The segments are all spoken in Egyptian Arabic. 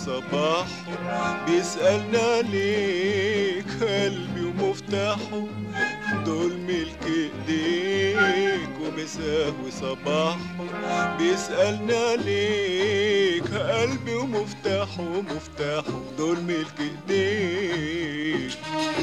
وصباحه بيسألنا ليك قلبي ومفتاحه دول ملك ايديك ومساه وصباحه بيسألنا ليك قلبي ومفتاحه ومفتاحه دول ملك ايديك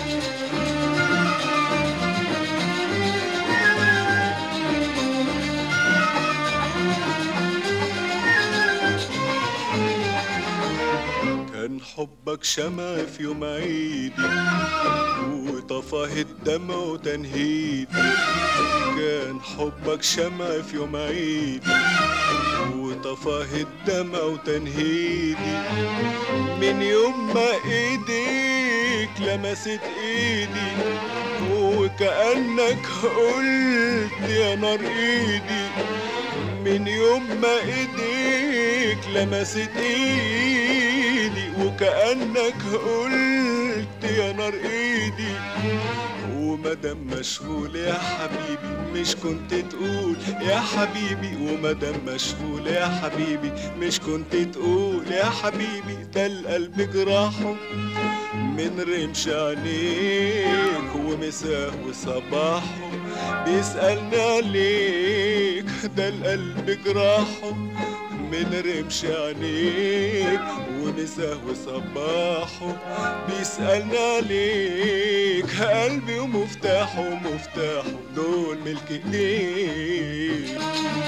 كان حبك شمع في يوم عيدي وطفاه الدمع وتنهيدي كان حبك شمع في يوم عيدي وطفاه الدمع وتنهيدي من يوم ما ايديك لمست ايدي وكأنك قلت يا نار ايدي من يوم ما ايديك لمست ايدي وكأنك قلت يا نار ايدي ومدام مشغول يا حبيبي مش كنت تقول يا حبيبي ومدام مشغول يا حبيبي مش كنت تقول يا حبيبي ده القلب جراحه من رمش عينيك ومساه وصباحه بيسألنا ليك ده القلب جراحه من رمش عينيك ومساه وصباحه بيسألنا ليك قلبي ومفتاحه ومفتاحه دول ملك ايديك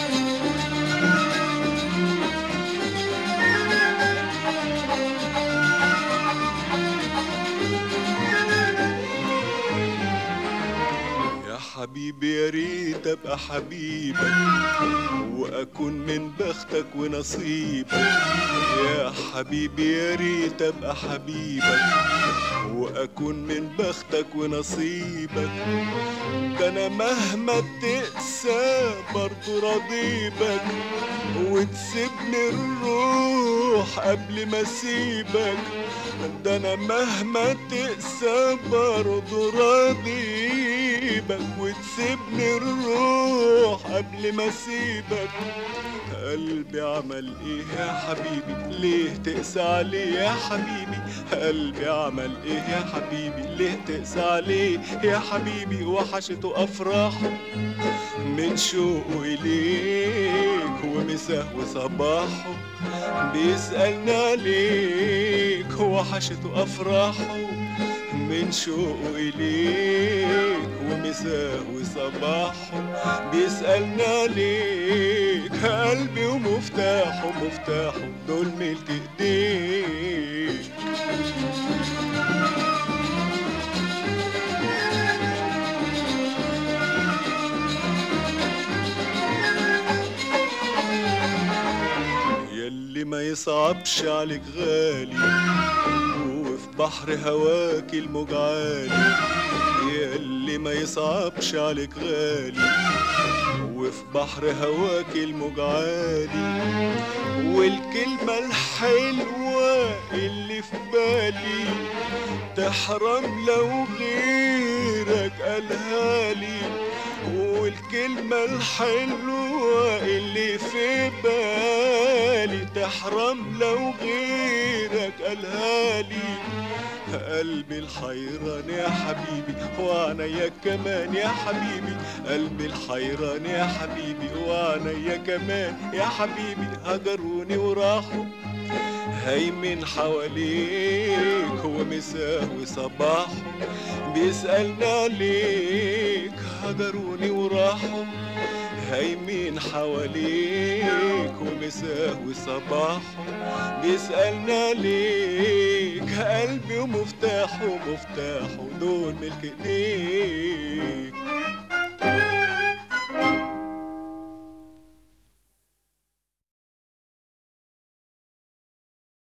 يا حبيبي يا ريت ابقى حبيبك واكون من بختك ونصيبك يا حبيبي يا ريت ابقى حبيبك واكون من بختك ونصيبك ده انا مهما تقسى برضه راضيبك وتسيبني الروح قبل ما اسيبك ده انا مهما تقسى برضه راضيبك وتسيبني الروح قبل ما اسيبك قلبي عمل ايه يا حبيبي ليه تقسى عليه يا حبيبي قلبي عمل ايه يا حبيبي ليه تقسى عليه يا حبيبي وحشته افراحه من شوقه إليك ومساه وصباحه بيسألنا ليك وحشته أفراحه من شوقه إليك ومساه وصباحه بيسألنا ليك قلبي ومفتاحه مفتاحه دول ملك إيديك يلي ما يصعبش عليك غالي وفي بحر هواك الموج عالي يلي ما يصعبش عليك غالي وفي بحر هواك الموج عالي والكلمة الحلوة اللي في بالي تحرم لو غيرك قالها لي والكلمة الحلوة اللي في بالي تحرم لو غيرك قالها لي قلبي الحيران يا حبيبي وعنيا كمان يا حبيبي قلبي الحيران يا حبيبي وعنيا كمان يا حبيبي هجروني وراحوا هيمن حواليك ومساه وصباحه بيسألنا ليك هجروني وراحوا هيمين حواليك ومساه وصباحه بيسألنا ليك قلبي ومفتاحه ومفتاحه دول ملك ايديك